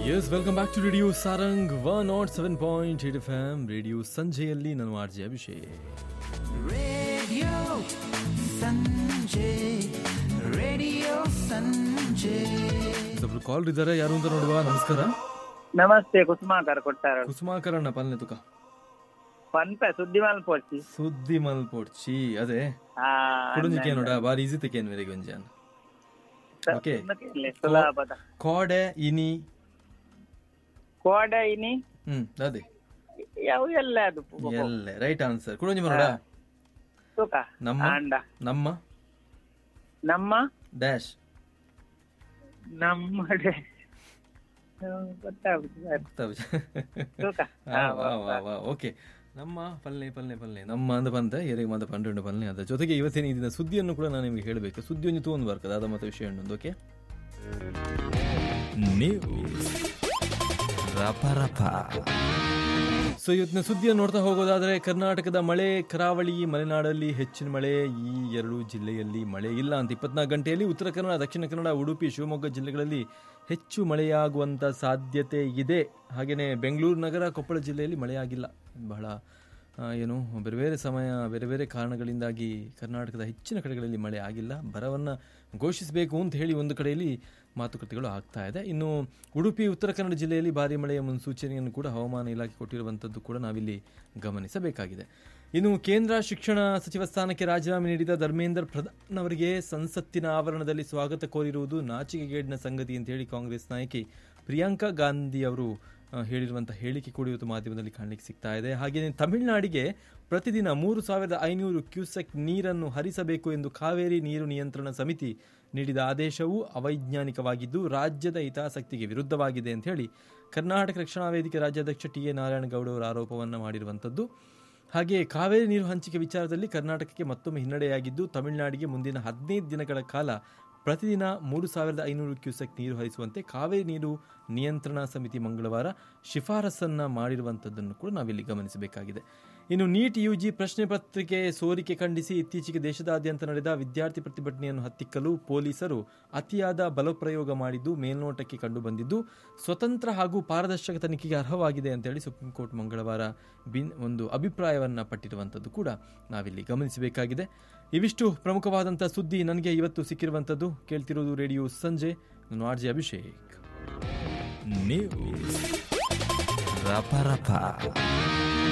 S welcome back to radio Sarang one not seven point eight FM ಎಮ್ ರೇಡಿಯೋ ಸಂಜೆಯಲ್ಲಿ ನಾನು R J Abhishek Radio Sanjay, Radio Sanjay. ಒಬ್ರು ಕಾಲ್ ಇದ್ದಾರೆ ಯಾರು ಅಂತ ನೋಡುವ ನಮಸ್ಕಾರ ನಮಸ್ತೆ ಕುಸುಮಾಕರ್ ಕೊಟ್ಟಾರ ಕುಸುಮಾಕರಣ್ಣ ಪಲ್ಲೆ ತುಕ ಪನ್ಪೆ ಸುದ್ದಿ ಮಲ್ಪೋಚಿ ಸುದ್ದಿ ಮಲ್ಪೋಡ್ಚಿ ಅದೇ ಆ, ಕುಡುಂಜಿಕೆ ನೋಡ ಬಾರಿ ಈಸಿ ತೆಕೇನ್ ಮೇರೆ ಗೊಂಜಾನ್ ಸ- ಓಕೆ. ಸುಮ್ಮನೆ ಸುಲಭದ ಕೋಡೆ ಇನಿ ಕೋಡ ಇನಿ ಹ್ಮ್ ಅದೇ ಯಾವ ಎಲ್ಲ ಅದು ಪು- ಎಲ್ಲ ರೈಟ್ ಆನ್ಸರ್ ಕುಡುಂಜಿ ಮನೋಡ ತೂಕ ನಮ್ಮ ಆಂಡ ನಮ್ಮ ನಮ್ಮ ಡ್ಯಾಶ್ ನಮ್ಮ ಡೆ- ಹ್ಮ್, ಗೊತ್ತಾಗುದು ಸರ್. ತೂಕ ಹಾ, ಓಕೆ ನಮ್ಮ ಪಲ್ಲೆ ಪಲ್ಲೆ ಪಲ್ಲೆ ನಮ್ಮ ಅಂದ ಬಂದ ಎರೆಗೆ ಮಾತ ಪನ್ನೆರಡು ಪಲ್ಲೆ ಅದ ಜೊತೆಗೆ ಇವತ್ತಿನ ಈ ದಿನ ಸುದ್ದಿಯನ್ನು ಕೂಡ ನಾನು ನಿಮಗೆ ಹೇಳಬೇಕು ಸುದ್ದಿ ಒಂದು ತಗೊಂಡು ಬರ್ತದೆ ಅದ ಮತ್ತೆ ವಿಷಯ ಒಂದು ಓಕೆ ನ್ಯೂಸ್ ಸೊ ಇವತ್ತಿನ ಸುದ್ದಿಯನ್ನು ನೋಡ್ತಾ ಹೋಗೋದಾದ್ರೆ ಕರ್ನಾಟಕದ ಮಳೆ ಕರಾವಳಿ ಮಲೆನಾಡಲ್ಲಿ ಹೆಚ್ಚಿನ ಮಳೆ ಈ ಎರಡು ಜಿಲ್ಲೆಯಲ್ಲಿ ಮಳೆ ಇಲ್ಲ ಅಂತ ಇಪ್ಪತ್ನಾಲ್ಕು ಗಂಟೆಯಲ್ಲಿ ಉತ್ತರ ಕನ್ನಡ ದಕ್ಷಿಣ ಕನ್ನಡ ಉಡುಪಿ ಶಿವಮೊಗ್ಗ ಜಿಲ್ಲೆಗಳಲ್ಲಿ ಹೆಚ್ಚು ಮಳೆಯಾಗುವಂತ ಸಾಧ್ಯತೆ ಇದೆ ಹಾಗೆಯೇ ಬೆಂಗಳೂರು ನಗರ ಕೊಪ್ಪಳ ಜಿಲ್ಲೆಯಲ್ಲಿ ಮಳೆಯಾಗಿಲ್ಲ ಬಹಳ ಆ, ಏನು ಬೇರೆ ಬೇರೆ ಸಮಯ ಬೇರೆ ಬೇರೆ ಕಾರಣಗಳಿಂದಾಗಿ ಕರ್ನಾಟಕದ ಹೆಚ್ಚಿನ ಕಡೆಗಳಲ್ಲಿ ಮಳೆ ಆಗಿಲ್ಲ ಬರವನ್ನು ಘೋಷಿಸಬೇಕು ಅಂತ ಹೇಳಿ ಒಂದು ಕಡೆಯಲ್ಲಿ ಮಾತುಕತೆಗಳು ಆಗ್ತಾ ಇದೆ ಇನ್ನು ಉಡುಪಿ ಉತ್ತರ ಕನ್ನಡ ಜಿಲ್ಲೆಯಲ್ಲಿ ಭಾರಿ ಮಳೆಯ ಮುನ್ಸೂಚನೆಯನ್ನು ಕೂಡ ಹವಾಮಾನ ಇಲಾಖೆ ಕೊಟ್ಟಿರುವಂಥದ್ದು ಕೂಡ ನಾವಿಲ್ಲಿ ಗಮನಿಸಬೇಕಾಗಿದೆ ಇನ್ನು ಕೇಂದ್ರ ಶಿಕ್ಷಣ ಸಚಿವ ಸ್ಥಾನಕ್ಕೆ ರಾಜೀನಾಮೆ ನೀಡಿದ ಧರ್ಮೇಂದ್ರ ಪ್ರಧಾನ್ ಅವರಿಗೆ ಸಂಸತ್ತಿನ ಆವರಣದಲ್ಲಿ ಸ್ವಾಗತ ಕೋರಿರುವುದು ನಾಚಿಕೆಗೇಡಿನ ಸಂಗತಿ ಅಂತ ಹೇಳಿ ಕಾಂಗ್ರೆಸ್ ನಾಯಕಿ ಪ್ರಿಯಾಂಕಾ ಗಾಂಧಿ ಅವರು ಆ, ಹೇಳಿರುವಂಥ ಹೇಳಿಕೆ ಕೂಡ ಇವತ್ತು ಮಾಧ್ಯಮದಲ್ಲಿ ಕಾಣಲಿಕ್ಕೆ ಸಿಗ್ತಾ ಇದೆ ಹಾಗೆಯೇ ತಮಿಳುನಾಡಿಗೆ ಪ್ರತಿದಿನ ಮೂರು ಸಾವಿರದ ಐನೂರು ಕ್ಯೂಸೆಕ್ ನೀರನ್ನು ಹರಿಸಬೇಕು ಎಂದು ಕಾವೇರಿ ನೀರು ನಿಯಂತ್ರಣ ಸಮಿತಿ ನೀಡಿದ ಆದೇಶವು ಅವೈಜ್ಞಾನಿಕವಾಗಿದ್ದು ರಾಜ್ಯದ ಹಿತಾಸಕ್ತಿಗೆ ವಿರುದ್ಧವಾಗಿದೆ ಅಂತ ಹೇಳಿ ಕರ್ನಾಟಕ ರಕ್ಷಣಾ ವೇದಿಕೆ ರಾಜ್ಯಾಧ್ಯಕ್ಷ ಟಿ ಎ ನಾರಾಯಣಗೌಡ ಅವರು ಆರೋಪವನ್ನು ಮಾಡಿರುವಂಥದ್ದು ಹಾಗೆ ಕಾವೇರಿ ನೀರು ಹಂಚಿಕೆ ವಿಚಾರದಲ್ಲಿ ಕರ್ನಾಟಕಕ್ಕೆ ಮತ್ತೊಮ್ಮೆ ಹಿನ್ನಡೆಯಾಗಿದ್ದು ತಮಿಳುನಾಡಿಗೆ ಮುಂದಿನ ಹದಿನೈದು ದಿನಗಳ ಕಾಲ ಪ್ರತಿದಿನ ಮೂರು ಸಾವಿರದ ಐನೂರು ಕ್ಯೂಸೆಕ್ ನೀರು ಹರಿಸುವಂತೆ ಕಾವೇರಿ ನೀರು ನಿಯಂತ್ರಣ ಸಮಿತಿ ಮಂಗಳವಾರ ಶಿಫಾರಸನ್ನ ಮಾಡಿರುವಂಥದ್ದನ್ನು ಕೂಡ ನಾವಿಲ್ಲಿ ಗಮನಿಸಬೇಕಾಗಿದೆ ಇನ್ನು ನೀಟ್ ಯುಜಿ ಪ್ರಶ್ನೆ ಪತ್ರಿಕೆ ಸೋರಿಕೆ ಖಂಡಿಸಿ ಇತ್ತೀಚೆಗೆ ದೇಶದಾದ್ಯಂತ ನಡೆದ ವಿದ್ಯಾರ್ಥಿ ಪ್ರತಿಭಟನೆಯನ್ನು ಹತ್ತಿಕ್ಕಲು ಪೊಲೀಸರು ಅತಿಯಾದ ಬಲಪ್ರಯೋಗ ಮಾಡಿದ್ದು ಮೇಲ್ನೋಟಕ್ಕೆ ಕಂಡುಬಂದಿದ್ದು ಸ್ವತಂತ್ರ ಹಾಗೂ ಪಾರದರ್ಶಕ ತನಿಖೆಗೆ ಅರ್ಹವಾಗಿದೆ ಅಂತೇಳಿ ಸುಪ್ರೀಂ ಕೋರ್ಟ್ ಮಂಗಳವಾರ ಬಿನ್ ಒಂದು ಅಭಿಪ್ರಾಯವನ್ನ ಪಟ್ಟಿರುವಂಥದ್ದು ಕೂಡ ನಾವಿಲ್ಲಿ ಗಮನಿಸಬೇಕಾಗಿದೆ ಇವಿಷ್ಟು ಪ್ರಮುಖವಾದಂಥ ಸುದ್ದಿ ನನಗೆ ಇವತ್ತು ಸಿಕ್ಕಿರುವಂಥದ್ದು ಕೇಳ್ತಿರೋದು ರೇಡಿಯೋ ಸಂಜೆ ನಾನು ಆರ್ ಜೆ ಅಭಿಷೇಕ್ ನ್ಯೂಸ್